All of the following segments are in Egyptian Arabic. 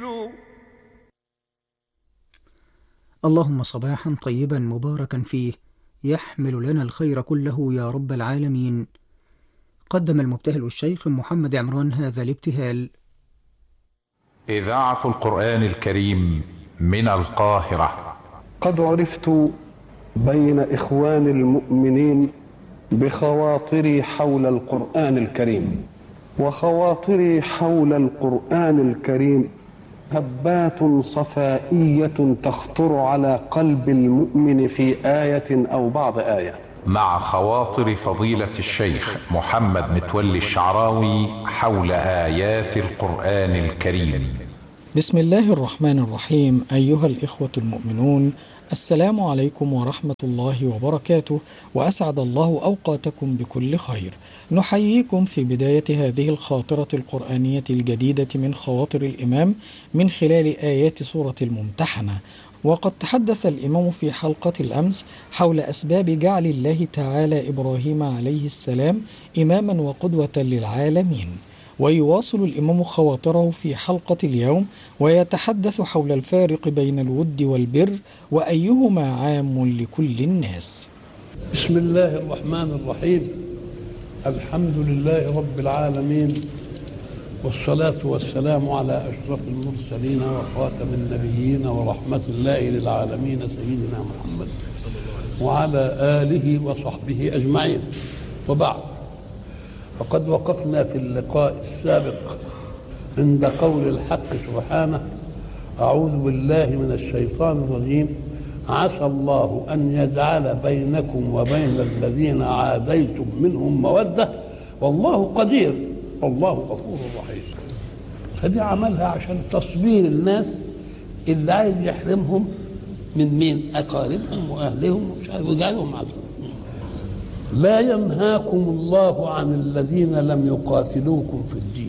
اللهم صباحا طيبا مباركا فيه يحمل لنا الخير كله يا رب العالمين قدم المبتهل الشيخ محمد عمران هذا الابتهال إذاعة القرآن الكريم من القاهرة قد عرفت بين إخوان المؤمنين بخواطري حول القرآن الكريم وخواطري حول القرآن الكريم هبات صفائية تخطر على قلب المؤمن في آية أو بعض آية مع خواطر فضيلة الشيخ محمد متولي الشعراوي حول آيات القرآن الكريم بسم الله الرحمن الرحيم أيها الإخوة المؤمنون السلام عليكم ورحمة الله وبركاته وأسعد الله أوقاتكم بكل خير نحييكم في بداية هذه الخاطرة القرآنية الجديدة من خواطر الإمام من خلال آيات سورة الممتحنة وقد تحدث الإمام في حلقة الأمس حول أسباب جعل الله تعالى إبراهيم عليه السلام إماما وقدوة للعالمين ويواصل الإمام خواطره في حلقة اليوم ويتحدث حول الفارق بين الود والبر وأيهما عام لكل الناس بسم الله الرحمن الرحيم الحمد لله رب العالمين والصلاة والسلام على أشرف المرسلين وخاتم النبيين ورحمة الله للعالمين سيدنا محمد وعلى آله وصحبه أجمعين وبعد فقد وقفنا في اللقاء السابق عند قول الحق سبحانه أعوذ بالله من الشيطان الرجيم عسى الله أن يجعل بينكم وبين الذين عاديتم منهم مودة والله قدير والله غفور رحيم فدي عملها عشان تصبير الناس اللي عايز يحرمهم من مين أقاربهم وأهلهم ومش عارف ويجعلهم عدو لا ينهاكم الله عن الذين لم يقاتلوكم في الدين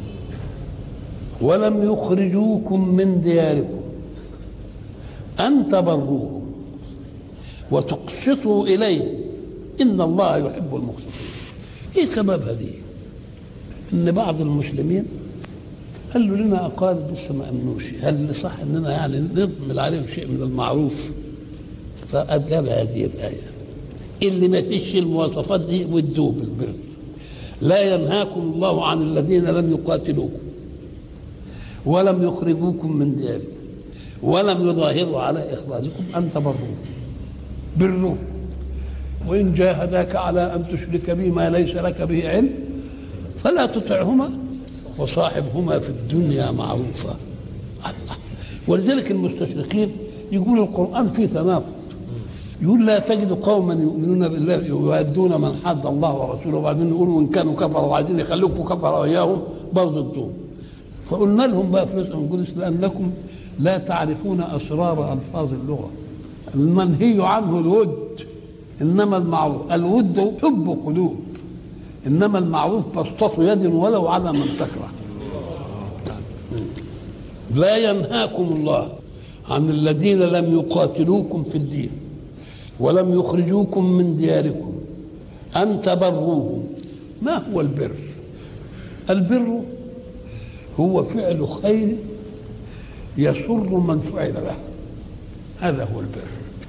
ولم يخرجوكم من دياركم أن تبروهم وتقسطوا إليه إن الله يحب المقسطين إيه سبب هذه إن بعض المسلمين قال له لنا أقارب لسه ما أمنوش هل صح إننا يعني نضمن عليهم شيء من المعروف فأجاب هذه الآية اللي ما فيش المواصفات دي ودوه بالبر لا ينهاكم الله عن الذين لم يقاتلوكم ولم يخرجوكم من دياركم ولم يظاهروا على إخراجكم أن تبروه بروه وإن جاهداك على أن تشرك بي ما ليس لك به علم فلا تطعهما وصاحبهما في الدنيا معروفا الله ولذلك المستشرقين يقول القرآن فيه تناقض يقول لا تجد قوما يؤمنون بالله يؤدون من حد الله ورسوله وبعدين يقولوا ان كانوا كفروا وعايزين يخلوكم كفروا اياهم برضه ادوهم فقلنا لهم بقى في رزق نقول لانكم لا تعرفون اسرار الفاظ اللغه المنهي عنه الود انما المعروف الود حب قلوب انما المعروف بسطة يد ولو على من تكره لا ينهاكم الله عن الذين لم يقاتلوكم في الدين ولم يخرجوكم من دياركم أن تبروهم ما هو البر البر هو فعل خير يسر من فعل له هذا هو البر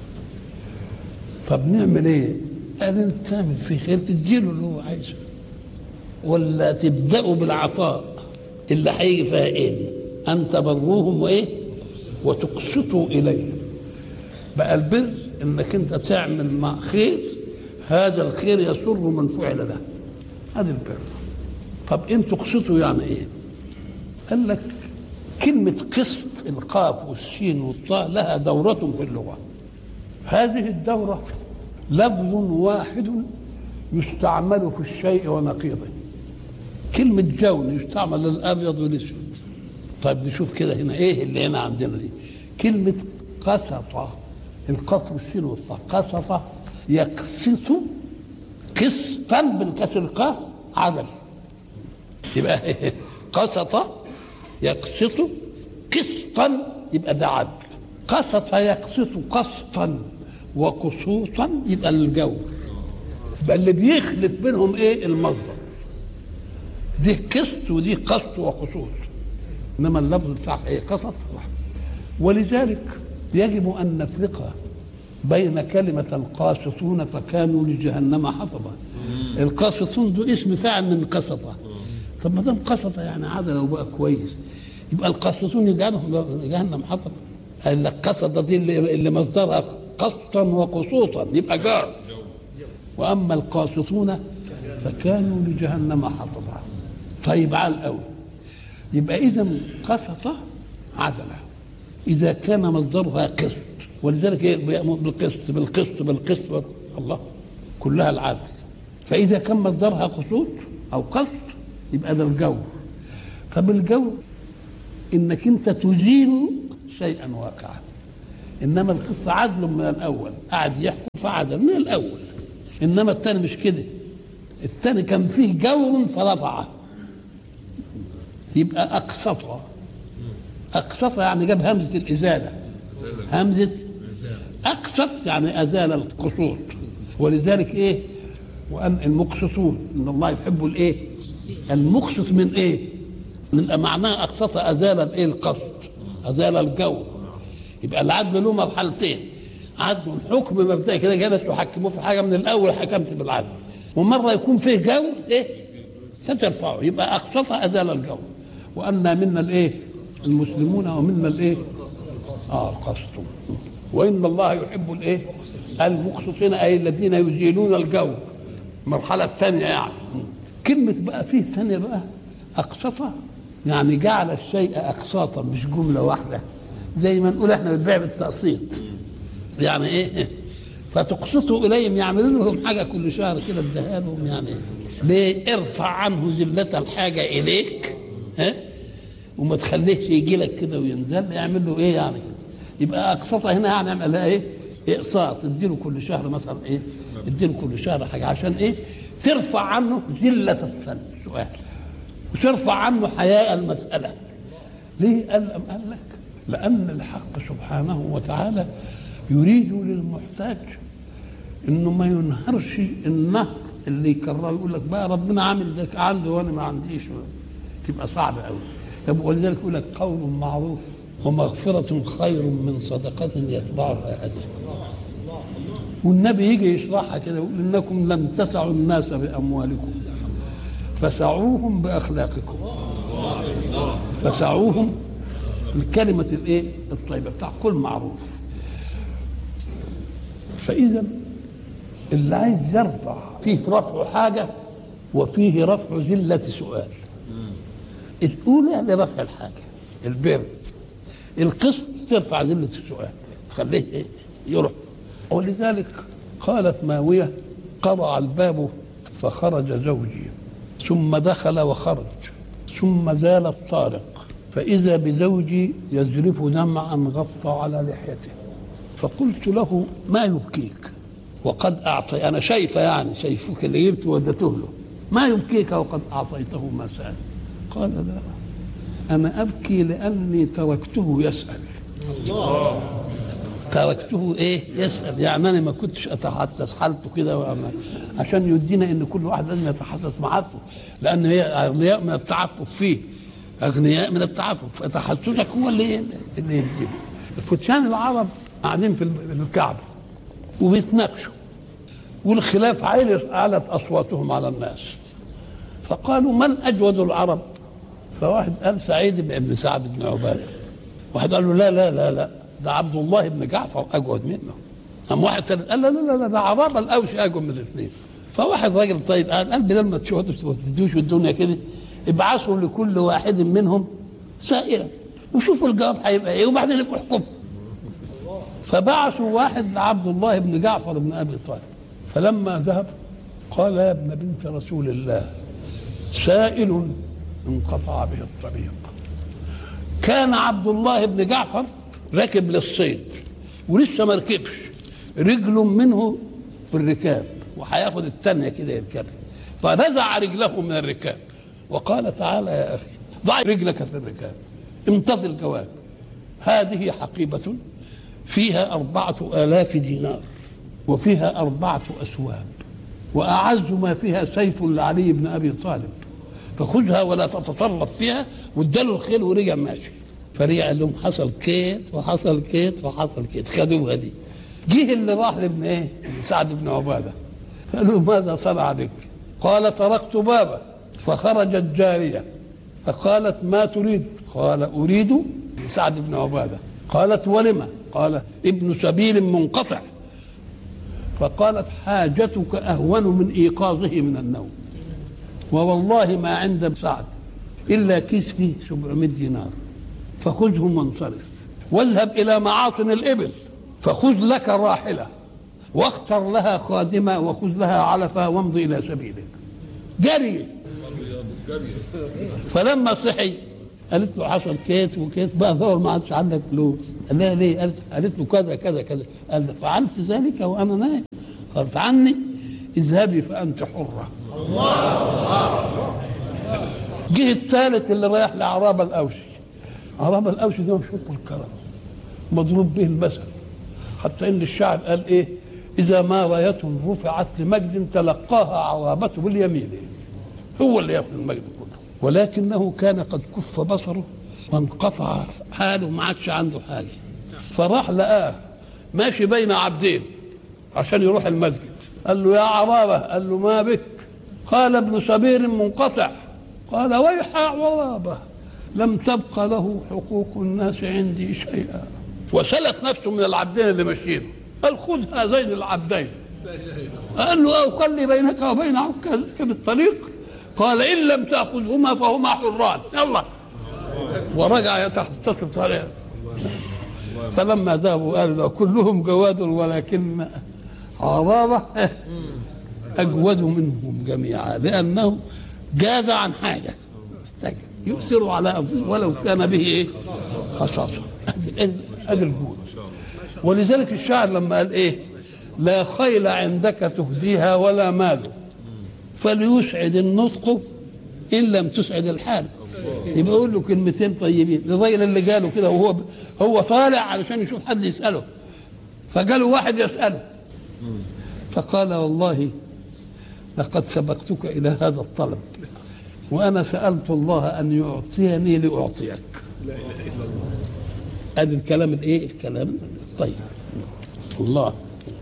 فبنعمل ايه قال انت تعمل في خير تديله اللي هو عايزه ولا تبدأوا بالعطاء اللي هيجي فيها ايه دي ان تبروهم وايه وتقسطوا اليهم بقى البر انك انت تعمل مع خير هذا الخير يسر من فعل له هذا البر طب ان تقسطوا يعني ايه قال لك كلمة قسط القاف والسين والطاء لها دورة في اللغة هذه الدورة لفظ واحد يستعمل في الشيء ونقيضه كلمة جون يستعمل للأبيض والأسود طيب نشوف كده هنا إيه اللي هنا عندنا دي كلمة قسط القاف والسين والطاء قسط يقسط قسطا بالكسر القاف عدل يبقى قسط يقسط قسطا يبقى ده عدل قسط يقسط قسطا وقسوطا يبقى الجور يبقى اللي بيخلف بينهم ايه المصدر دي قسط ودي قسط وقسوط انما اللفظ بتاع ايه قصص ولذلك يجب ان نفرق بين كلمة القاسطون فكانوا لجهنم حطبا القاسطون ده اسم فاعل من قسطة طب ما دام قسطة يعني عدل وبقى كويس يبقى القاسطون يجعلهم جهنم حطب قال لك قسطة دي اللي اللي مصدرها قسطا وقسوطا يبقى جار واما القاسطون فكانوا لجهنم حطبا طيب على الاول يبقى اذا قسطه عدله اذا كان مصدرها قسط ولذلك إيه؟ بيأمر بالقسط بالقسط بالقسط بالقسط. الله كلها العدل فاذا كان مصدرها قسوط او قسط يبقى ده الجور طب الجور انك انت تزيل شيئا واقعا انما القسط عدل من الاول قاعد يحكم فعدل من الاول انما الثاني مش كده الثاني كان فيه جور فرفعه يبقى اقسطها اقسطها يعني جاب همزه الازاله همزه اقسط يعني ازال القسوط ولذلك ايه وان المقسطون ان الله يحب الايه المقسط من ايه من معناه اقسط ازال الايه القسط ازال الجور يبقى العدل له مرحلتين عدل حكم مبدئي كده جلس يحكموه في حاجه من الاول حكمت بالعدل ومره يكون فيه جور ايه فترفعه يبقى اقسط ازال الجور واما منا الايه المسلمون ومنا الايه اه القسط وان الله يحب الايه المقسطين اي الذين يزيلون الجور المرحله الثانيه يعني كلمه بقى فيه ثانيه بقى اقسطه يعني جعل الشيء اقساطا مش جمله واحده زي ما نقول احنا بنبيع بالتقسيط يعني ايه فتقسطوا اليهم يعملوا لهم حاجه كل شهر كده اديها لهم يعني ليه ارفع عنه ذله الحاجه اليك ها وما تخليهش يجي لك كده وينزل يعمل له ايه يعني كده يبقى اقسطها هنا يعني يعمل لها ايه اقساط اديله كل شهر مثلا ايه اديله كل شهر حاجه عشان ايه ترفع عنه ذله السؤال وترفع عنه حياء المساله ليه قال أم قال لك لان الحق سبحانه وتعالى يريد للمحتاج انه ما ينهرش النهر اللي يكرره يقول لك بقى ربنا عامل ذاك عندي وانا ما عنديش تبقى صعبه قوي طب ولذلك يقول لك قول معروف ومغفرة خير من صدقة يتبعها أذى والنبي يجي يشرحها كده يقول إنكم لم تسعوا الناس بأموالكم فسعوهم بأخلاقكم فسعوهم الكلمة الإيه الطيبة بتاع كل معروف فإذا اللي عايز يرفع فيه رفع حاجة وفيه رفع ذلة سؤال الأولى لرفع الحاجة البر القسط ترفع ذلة السؤال تخليه إيه؟ يروح ولذلك قالت ماوية قرع الباب فخرج زوجي ثم دخل وخرج ثم زال الطارق فإذا بزوجي يزرف دمعا غطى على لحيته فقلت له ما يبكيك وقد أعطي أنا شايفة يعني شايفك اللي جبت ودته له ما يبكيك وقد أعطيته ما سأل قال لا أنا أبكي لأني تركته يسأل تركته ايه يسال يعني انا ما كنتش اتحسس حالته كده وأما- عشان يدينا ان كل واحد لازم يتحسس معارفه لان هي اغنياء من التعفف فيه اغنياء من التعفف فتحسسك هو اللي اللي يدينا فتيان العرب قاعدين في ال- في الكعبه وبيتناقشوا والخلاف عالي علت اصواتهم على الناس فقالوا من اجود العرب فواحد قال سعيد بن سعد بن عباده واحد قال له لا لا لا لا ده عبد الله بن جعفر اجود منه قام واحد ثالث قال لا لا لا, لا ده عرابه الاوشي اجود من الاثنين فواحد راجل طيب قال قال بدل ما تشوفوا تدوشوا الدنيا كده ابعثوا لكل واحد منهم سائلا وشوفوا الجواب هيبقى ايه وبعدين يبقوا احكموا فبعثوا واحد لعبد الله بن جعفر بن ابي طالب فلما ذهب قال يا ابن بنت رسول الله سائل انقطع به الطريق كان عبد الله بن جعفر راكب للصيد ولسه ما ركبش رجل منه في الركاب وهياخد الثانيه كده يركبها فنزع رجله من الركاب وقال تعالى يا اخي ضع رجلك في الركاب انتظر الجواب هذه حقيبة فيها أربعة آلاف دينار وفيها أربعة أسواب وأعز ما فيها سيف لعلي بن أبي طالب فخذها ولا تتطرف فيها واداله الخيل ورجع ماشي فرجع قال لهم حصل كيت وحصل كيت وحصل كيت خدوها دي جه اللي راح لابن ايه سعد بن عباده قال له ماذا صنع بك قال تركت بابا فخرجت جاريه فقالت ما تريد قال اريد سعد بن عباده قالت ولم قال ابن سبيل منقطع فقالت حاجتك اهون من ايقاظه من النوم ووالله ما عند سعد الا كيس فيه 700 دينار فخذهم وانصرف واذهب الى معاطن الابل فخذ لك راحله واختر لها خادمه وخذ لها علفه وامض الى سبيلك جري فلما صحي قالت له حصل كيت وكيت بقى ظهر ما عادش عندك فلوس قال لها ليه قالت, قالت له كذا كذا كذا قال فعلت ذلك وانا نايم قالت عني اذهبي فانت حره جه الثالث اللي رايح لعراب الاوشي عراب الاوشي ده شوف الكرم مضروب به المثل حتى ان الشاعر قال ايه اذا ما رايه رفعت لمجد تلقاها عرابته باليمين هو اللي ياخذ المجد كله ولكنه كان قد كف بصره وانقطع حاله ما عادش عنده حاجه فراح لقاه ماشي بين عبدين عشان يروح المسجد قال له يا عرابه قال له ما بك قال ابن سبيل منقطع قال ويح عرابه لم تبق له حقوق الناس عندي شيئا وسلت نفسه من العبدين اللي ماشيين قال خذ هذين العبدين قال له او خلي بينك وبين عكازك بالطريق قال ان لم تاخذهما فهما حران يلا ورجع يتحسس بطريقه فلما ذهبوا قال له كلهم جواد ولكن عرابه اجود منهم جميعا لانه جاز عن حاجه يؤثر على انفسه ولو كان به ايه خصاصه ادي الجود ولذلك الشاعر لما قال ايه لا خيل عندك تهديها ولا مال فليسعد النطق ان لم تسعد الحال يبقى يقول له كلمتين طيبين الراجل اللي قاله كده وهو هو طالع علشان يشوف حد يساله فقاله واحد يساله فقال والله لقد سبقتك الى هذا الطلب وانا سالت الله ان يعطيني لاعطيك لا اله الا الله ادي الكلام الايه الكلام الطيب الله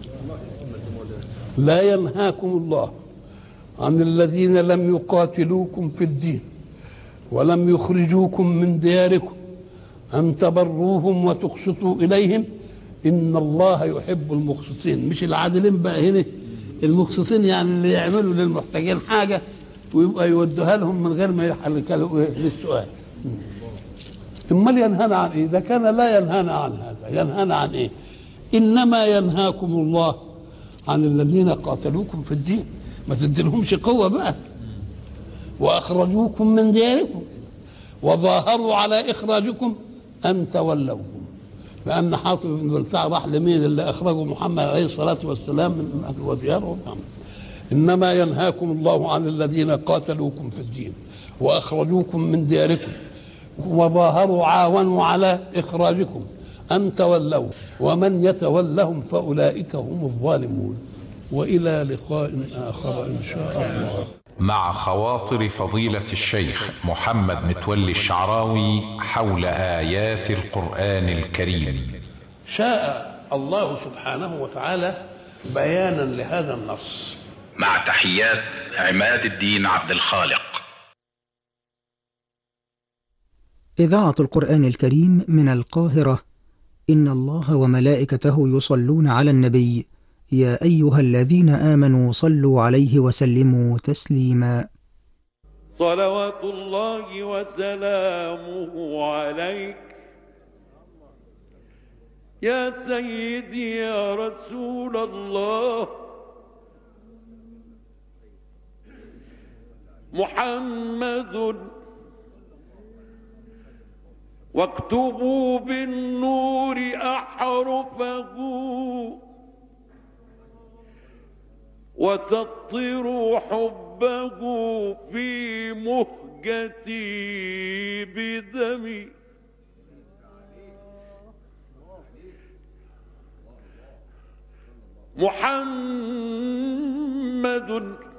لا ينهاكم الله عن الذين لم يقاتلوكم في الدين ولم يخرجوكم من دياركم ان تبروهم وتقسطوا اليهم ان الله يحب المقسطين مش العادلين بقى هنا المقسطين يعني اللي يعملوا للمحتاجين حاجه ويبقى يودوها لهم من غير ما يحلوا للسؤال امال ينهانا عن ايه؟ ده كان لا ينهانا عن هذا، ينهانا عن ايه؟ انما ينهاكم الله عن الذين قاتلوكم في الدين، ما تديلهمش قوه بقى. واخرجوكم من دياركم وظاهروا على اخراجكم ان تولوهم. لان حاطب بن بلتع راح لمين اللي اخرجوا محمد عليه الصلاه والسلام من اهل ودياره انما ينهاكم الله عن الذين قاتلوكم في الدين واخرجوكم من دياركم وظاهروا عاونوا على إخراجكم أن تولوا ومن يتولهم فأولئك هم الظالمون وإلى لقاء آخر إن شاء الله مع خواطر فضيلة الشيخ محمد متولي الشعراوي حول آيات القرآن الكريم شاء الله سبحانه وتعالى بيانا لهذا النص مع تحيات عماد الدين عبد الخالق إذاعة القرآن الكريم من القاهرة إن الله وملائكته يصلون على النبي يا أيها الذين آمنوا صلوا عليه وسلموا تسليما صلوات الله وسلامه عليك يا سيدي يا رسول الله محمد واكتبوا بالنور احرفه وسطروا حبه في مهجتي بدمي محمد